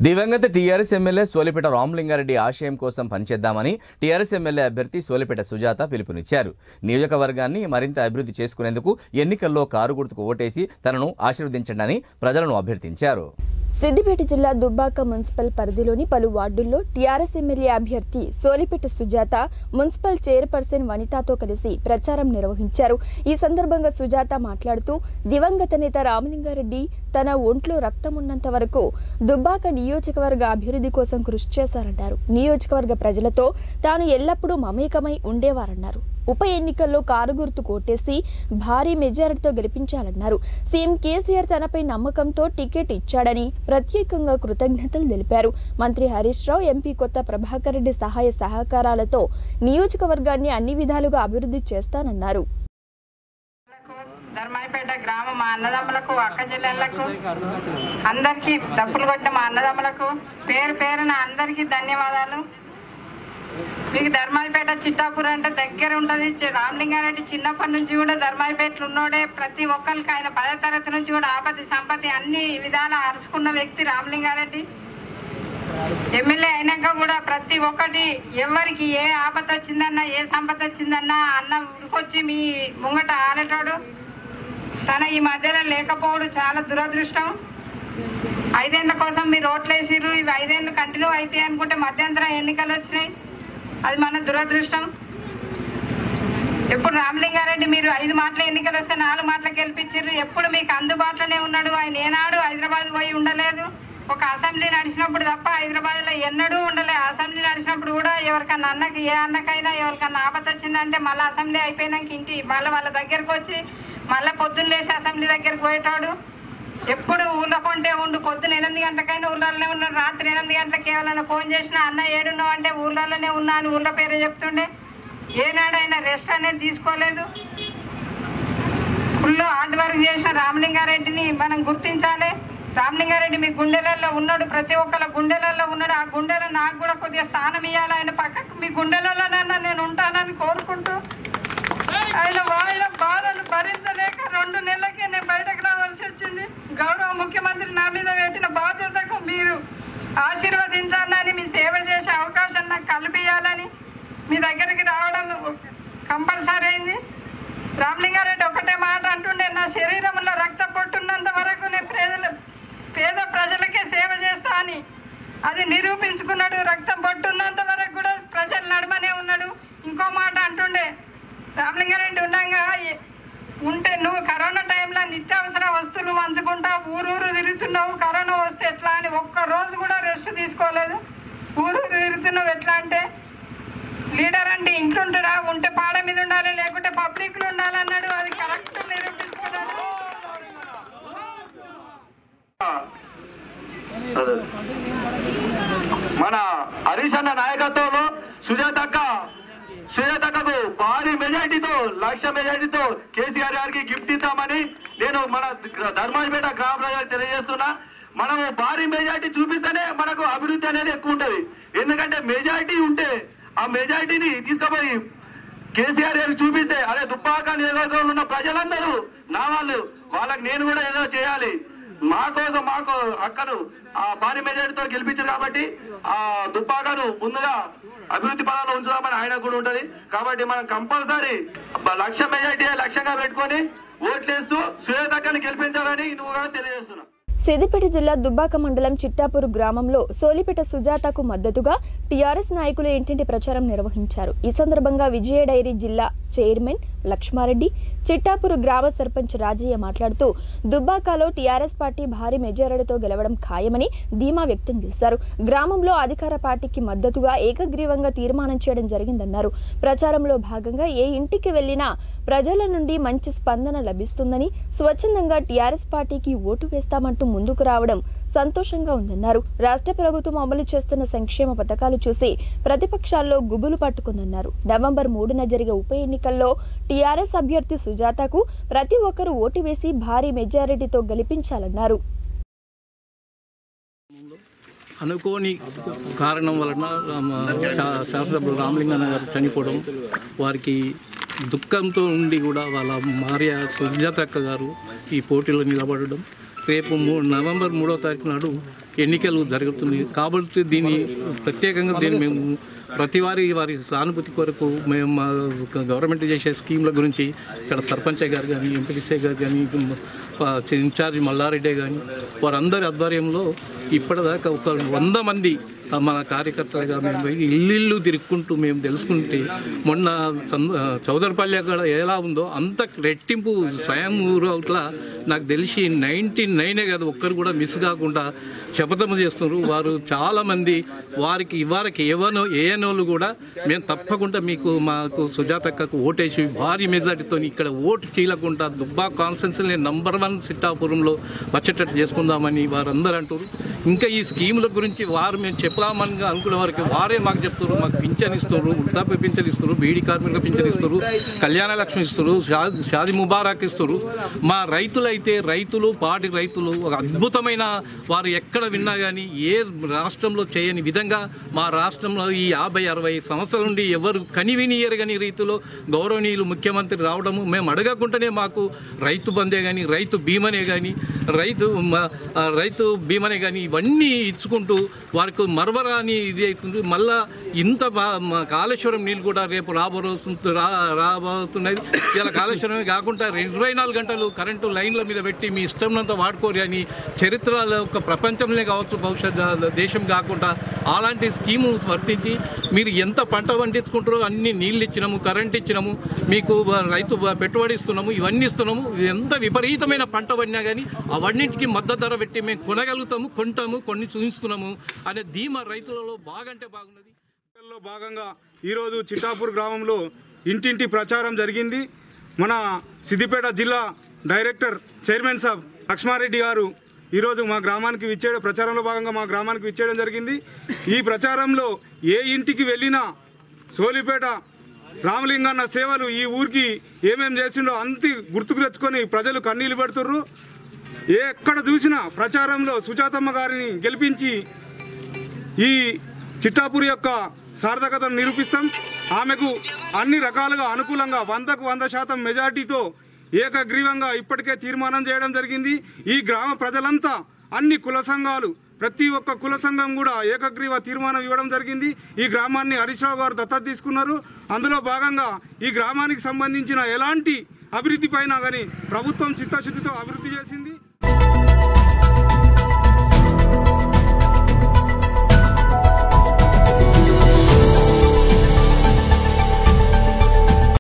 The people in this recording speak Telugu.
దివంగత టీఆర్ఎస్ ఎమ్మెల్యే సోలిపేట రామలింగారెడ్డి ఆశయం కోసం పనిచేద్దామని టీఆర్ఎస్ ఎమ్మెల్యే అభ్యర్థి సోలిపేట సుజాత పిలుపునిచ్చారు నియోజకవర్గాన్ని మరింత అభివృద్ధి చేసుకునేందుకు ఎన్నికల్లో కారు గుర్తుకు ఓటేసి తనను ఆశీర్వదించండి ప్రజలను అభ్యర్థించారు సిద్దిపేట జిల్లా దుబ్బాక మున్సిపల్ పరిధిలోని పలు వార్డుల్లో టీఆర్ఎస్ ఎమ్మెల్యే అభ్యర్థి సోలిపేట సుజాత మున్సిపల్ చైర్పర్సన్ వనితాతో కలిసి ప్రచారం నిర్వహించారు ఈ సందర్భంగా సుజాత మాట్లాడుతూ దివంగత నేత రామలింగారెడ్డి తన ఒంట్లో రక్తం ఉన్నంత వరకు దుబ్బాక నియోజకవర్గ అభివృద్ధి కోసం కృషి చేశారన్నారు నియోజకవర్గ ప్రజలతో తాను ఎల్లప్పుడూ మమేకమై ఉండేవారన్నారు ఉప ఎన్నికల్లో కారు గుర్తు కొట్టేసి భారీ మెజారిటీతో గెలిపించాలన్నారు సీఎం కేసీఆర్ తనపై నమ్మకంతో టికెట్ ఇచ్చాడని ప్రత్యేకంగా కృతజ్ఞతలు తెలిపారు మంత్రి హరీష్ రావు ఎంపీ కొత్త ప్రభాకర్ రెడ్డి సహాయ సహకారాలతో నియోజకవర్గాన్ని అన్ని విధాలుగా అభివృద్ధి చేస్తానన్నారు ధర్మాయిపేట గ్రామ మా అన్నదమ్ములకు అక్క చెల్లెళ్లకు అందరికీ డప్పులు కొట్టిన మా అన్నదమ్ములకు పేరు పేరున అందరికీ ధన్యవాదాలు మీకు ధర్మాయిపేట చిట్టాపూర్ అంటే దగ్గర ఉంటుంది చి- రామలింగారెడ్డి చిన్నప్పటి నుంచి కూడా ధర్మాయిపేటలో ఉన్నోడే ప్రతి ఒక్కరికి ఆయన పదో తరగతి నుంచి కూడా ఆపత్తి సంపత్తి అన్ని విధాలా అరుచుకున్న వ్యక్తి రామలింగారెడ్డి ఎమ్మెల్యే అయినాక కూడా ప్రతి ఒక్కటి ఎవరికి ఏ ఆపద వచ్చిందన్నా ఏ సంపద వచ్చిందన్నా అన్న ఉరికొచ్చి మీ ముంగట ఆలేటోడు తన ఈ మధ్యలో లేకపోవడం చాలా దురదృష్టం ఐదేళ్ల కోసం మీరు ఓట్లు వేసిర్రు ఇవి ఐదేళ్ళు కంటిన్యూ అయితే అనుకుంటే మధ్యంతర ఎన్నికలు వచ్చినాయి అది మన దురదృష్టం ఎప్పుడు రామలింగారెడ్డి మీరు ఐదు మాటల ఎన్నికలు వస్తే నాలుగు మాటలకు గెలిపించారు ఎప్పుడు మీకు అందుబాటులోనే ఉన్నాడు ఆయన ఏనాడు హైదరాబాద్ పోయి ఉండలేదు ఒక అసెంబ్లీ నడిచినప్పుడు తప్ప హైదరాబాద్ లో ఎన్నడూ ఉండలే అసెంబ్లీ నడిచినప్పుడు కూడా ఎవరికన్నా అన్నకి ఏ అన్నకైనా ఎవరికన్నా ఆపత వచ్చిందంటే మళ్ళీ అసెంబ్లీ అయిపోయినాక ఇంటి మళ్ళీ వాళ్ళ దగ్గరకు వచ్చి మళ్ళీ పొద్దున్న లేచి అసెంబ్లీ దగ్గరకు పోయేటోడు ఎప్పుడు ఊళ్ళో కొంటే ఉండు పొద్దున ఎనిమిది గంటలకైనా ఊళ్ళలోనే ఉన్నాడు రాత్రి ఎనిమిది గంటలకు ఏమైనా ఫోన్ చేసినా అన్న ఏడున్నావు అంటే ఊళ్ళలోనే ఉన్నా అని ఊళ్ళో పేరే చెప్తుండే ఏనాడైనా రెస్ట్ అనేది తీసుకోలేదు ఫుల్ హార్డ్ వర్క్ చేసిన రామలింగారెడ్డిని మనం గుర్తించాలి రామలింగారెడ్డి మీ గుండెలలో ఉన్నాడు ప్రతి ఒక్కళ్ళ గుండెలలో ఉన్నాడు ఆ గుండెలో నాకు కూడా కొద్దిగా స్థానం ఇవ్వాలి ఆయన పక్కకు మీ గుండెలలోనైనా నేను ఉంటానని కోరుకుంటూ ఆయన ఆయన బాధలు భరించలేక రెండు నెలలకే నేను బయటకు రావాల్సి వచ్చింది గౌరవ ముఖ్యమంత్రి నా మీద పెట్టిన బాధ్యతకు మీరు ఆశీర్వదించాలని మీ సేవ చేసే అవకాశం నాకు కల్పించాలని మీ దగ్గరికి రావడం కంపల్సరీ అయింది రామలింగారెడ్డి ఒకటే మాట అంటుండే నా శరీరంలో రక్త పొట్టున్నంత వరకు నేను పేదల పేద ప్రజలకే సేవ చేస్తా అని అది నిరూపించుకున్నాడు రక్తం పొట్టున్నంత వరకు కూడా ప్రజల నడమనే ఉన్నాడు ఇంకో మాట అంటుండే రామలింగారెడ్డి ఉన్నాగా ఎ- ఉంటే నువ్వు కరోనా టైంలో నిత్యావసర వస్తువులు పంచుకుంటా ఊరూరు తిరుగుతున్నావు కరోనా వస్తే ఎట్లా అని ఒక్క రోజు కూడా రెస్ట్ తీసుకోలేదు ఊరూరు తిరుగుతున్నావు ఎట్లా అంటే లీడర్ అంటే ఇంట్లో ఉంటాడా ఉంటే పాడ మీద ఉండాలి లేకుంటే పబ్లిక్ లో ఉండాలి అన్నాడు అది కరెక్ట్ నిరూపించుకున్నాడు అదే. మన హరీష్ అన్న నాయకత్వంలో సుజాతక్క సుజాతక్కకు భారీ మెజార్టీతో లక్ష మెజార్టీతో కేసీఆర్ గారికి గిఫ్ట్ ఇద్దామని నేను మన ధర్మాజపేట గ్రామ ప్రజలకు తెలియజేస్తున్నా మనము భారీ మెజార్టీ చూపిస్తేనే మనకు అభివృద్ధి అనేది ఎక్కువ ఉంటది ఎందుకంటే మెజార్టీ ఉంటే ఆ మెజార్టీని తీసుకుపోయి కేసీఆర్ గారికి చూపిస్తే అదే దుబ్బాక నియోజకవర్గంలో ఉన్న ప్రజలందరూ నా వాళ్ళు వాళ్ళకి నేను కూడా ఏదో చేయాలి మా కోసం మాకు అక్కను ఆ భారీ మెజారిటీతో గెలిపించారు కాబట్టి ఆ దుబ్బాకను ముందుగా అభివృద్ధి పదాల్లో ఉంచుదామని ఆయన కూడా ఉంటది కాబట్టి మనం కంపల్సరీ లక్ష మెజారిటీ లక్ష్యంగా పెట్టుకొని ఓట్లేస్తూ సురేతక్కని గెలిపించాలని ఇది కూడా తెలియజేస్తున్నాం సిద్దిపేట జిల్లా దుబ్బాక మండలం చిట్టాపూర్ గ్రామంలో సోలిపేట సుజాతకు మద్దతుగా టీఆర్ఎస్ నాయకులు ఇంటింటి ప్రచారం నిర్వహించారు ఈ సందర్భంగా విజయ డైరీ జిల్లా చైర్మన్ లక్ష్మారెడ్డి చిట్టాపూర్ గ్రామ సర్పంచ్ రాజయ్య మాట్లాడుతూ దుబ్బాకలో టీఆర్ఎస్ పార్టీ భారీ మెజారిటీతో గెలవడం ఖాయమని ధీమా వ్యక్తం చేశారు గ్రామంలో అధికార పార్టీకి మద్దతుగా ఏకగ్రీవంగా తీర్మానం చేయడం జరిగిందన్నారు ప్రచారంలో భాగంగా ఏ ఇంటికి వెళ్లినా ప్రజల నుండి మంచి స్పందన లభిస్తుందని స్వచ్ఛందంగా టీఆర్ఎస్ పార్టీకి ఓటు వేస్తామంటూ ముందుకు రావడం సంతోషంగా ఉందన్నారు రాష్ట్ర ప్రభుత్వం అమలు చేస్తున్న సంక్షేమ పథకాలు చూసి ప్రతిపక్షాల్లో గుబులు పట్టుకుందన్నారు నవంబర్ మూడున జరిగే ఉప ఎన్నికల్లో టీఆర్ఎస్ అభ్యర్థి సుజాతకు ప్రతి ఒక్కరూ ఓటు వేసి భారీ మెజారిటీతో గెలిపించాలన్నారు అనుకోని కారణం వలన రామ- శా- శాసనసభ్యులు రామలింగన్న గారు చనిపోవడం వారికి దుఃఖంతో ఉండి కూడా వాళ్ళ భార్య సుజాతక్క గారు ఈ పోటీలో నిలబడడం రేపు మూ నవంబర్ మూడో తారీఖు నాడు ఎన్నికలు జరుగుతుంది కాబట్టి దీన్ని ప్రత్యేకంగా దీన్ని మేము ప్రతి వారి వారి సానుభూతి కొరకు మేము మా గవర్నమెంట్ చేసే స్కీమ్ల గురించి ఇక్కడ సర్పంచ్ గారు కానీ ఎంపీటీసీ గారు కానీ ప- ఇన్ఛార్జ్ మల్లారెడ్డి కానీ వారందరి ఆధ్వర్యంలో ఇప్పటిదాకా ఒక వంద మంది మన కార్యకర్తలుగా మేము పోయి ఇల్లు ఇల్లు తిరుక్కుంటూ మేము తెలుసుకుంటే మొన్న చంద- చౌదరపల్లి అక్కడ ఎలా ఉందో అంత రెట్టింపు స్వయం ఊరు అవతల నాకు తెలిసి నైంటీ నైనే కాదు ఒక్కరు కూడా మిస్ కాకుండా శపథం చేస్తున్నారు వారు చాలామంది వారికి ఇవారికి ఏవనో ఏనోళ్ళు కూడా మేము తప్పకుండా మీకు మాకు సుజాతక్కకు ఓటేసి భారీ మెజార్టీతో ఇక్కడ ఓటు చీలకుండా దుబ్బా కాన్సెన్స్ని నంబర్ వన్ సిట్టాపురంలో వచ్చేటట్టు చేసుకుందామని వారందరూ అంటారు ఇంకా ఈ స్కీముల గురించి వారు మేము చెప్పామని అనుకునే వారికి వారే మాకు చెప్తారు మాకు పింఛన్ ఇస్తారు వృద్ధాప్య పింఛన్ ఇస్తారు బీడీ కార్మిక పింఛన్ ఇస్తారు కళ్యాణ లక్ష్మి ఇస్తారు షా- షాది ముబారక్ ఇస్తారు మా రైతులైతే రైతులు పాటి రైతులు ఒక అద్భుతమైన వారు ఎక్కడ విన్నా కానీ ఏ రాష్ట్రంలో చేయని విధంగా మా రాష్ట్రంలో ఈ యాభై అరవై సంవత్సరాల నుండి ఎవరు కనివిని ఎరగని రీతిలో గౌరవనీయులు ముఖ్యమంత్రి రావడము మేము అడగకుండానే మాకు రైతు బందే కానీ రైతు బీమనే కానీ రైతు మ- ఆ రైతు బీమనే కానీ ఇవన్నీ ఇచ్చుకుంటూ వారికి మరవరాని ఇది అవుతుంది మళ్ళా ఇంత బా మా కాళేశ్వరం నీళ్ళు కూడా రేపు రాబోతుంది రా రాబోతున్నది ఇలా కాళేశ్వరమే కాకుండా ఇరవై నాలుగు గంటలు కరెంటు లైన్ల మీద పెట్టి మీ ఇష్టంనంత వాడుకోరు అని చరిత్రలో ఒక ప్రపంచంలో కావచ్చు భవిష్యత్ దేశం కాకుండా అలాంటి స్కీము వర్తించి మీరు ఎంత పంట పండించుకుంటారో అన్ని నీళ్ళు ఇచ్చినాము కరెంట్ ఇచ్చినాము మీకు రైతు పెట్టుబడి ఇస్తున్నాము ఇవన్నీ ఇస్తున్నాము ఇది ఎంత విపరీతమైన పంట పడినా కానీ అవన్నింటికి మద్దతు ధర పెట్టి మేము కొనగలుగుతాము కొంటాము కొన్ని చూపిస్తున్నాము అనే ధీమా రైతులలో బాగంటే బాగున్నది లో భాగంగా ఈరోజు చిట్టాపూర్ గ్రామంలో ఇంటింటి ప్రచారం జరిగింది మన సిద్దిపేట జిల్లా డైరెక్టర్ చైర్మన్ సాబ్ లక్ష్మారెడ్డి గారు ఈరోజు మా గ్రామానికి విచ్చేయడం ప్రచారంలో భాగంగా మా గ్రామానికి విచ్చేయడం జరిగింది ఈ ప్రచారంలో ఏ ఇంటికి వెళ్ళినా సోలిపేట రామలింగన్న సేవలు ఈ ఊరికి ఏమేం చేసిండో అంతి గుర్తుకు తెచ్చుకొని ప్రజలు కన్నీళ్లు పెడుతుర్రు ఏ ఎక్కడ చూసినా ప్రచారంలో సుజాతమ్మ గారిని గెలిపించి ఈ చిట్టాపూర్ యొక్క సార్థకతను నిరూపిస్తాం ఆమెకు అన్ని రకాలుగా అనుకూలంగా వందకు వంద శాతం మెజార్టీతో ఏకగ్రీవంగా ఇప్పటికే తీర్మానం చేయడం జరిగింది ఈ గ్రామ ప్రజలంతా అన్ని కుల సంఘాలు ప్రతి ఒక్క కుల సంఘం కూడా ఏకగ్రీవ తీర్మానం ఇవ్వడం జరిగింది ఈ గ్రామాన్ని హరీష్ రావు గారు దత్తత తీసుకున్నారు అందులో భాగంగా ఈ గ్రామానికి సంబంధించిన ఎలాంటి అభివృద్ధి పైన కానీ ప్రభుత్వం చిత్తశుద్ధితో అభివృద్ధి చేసింది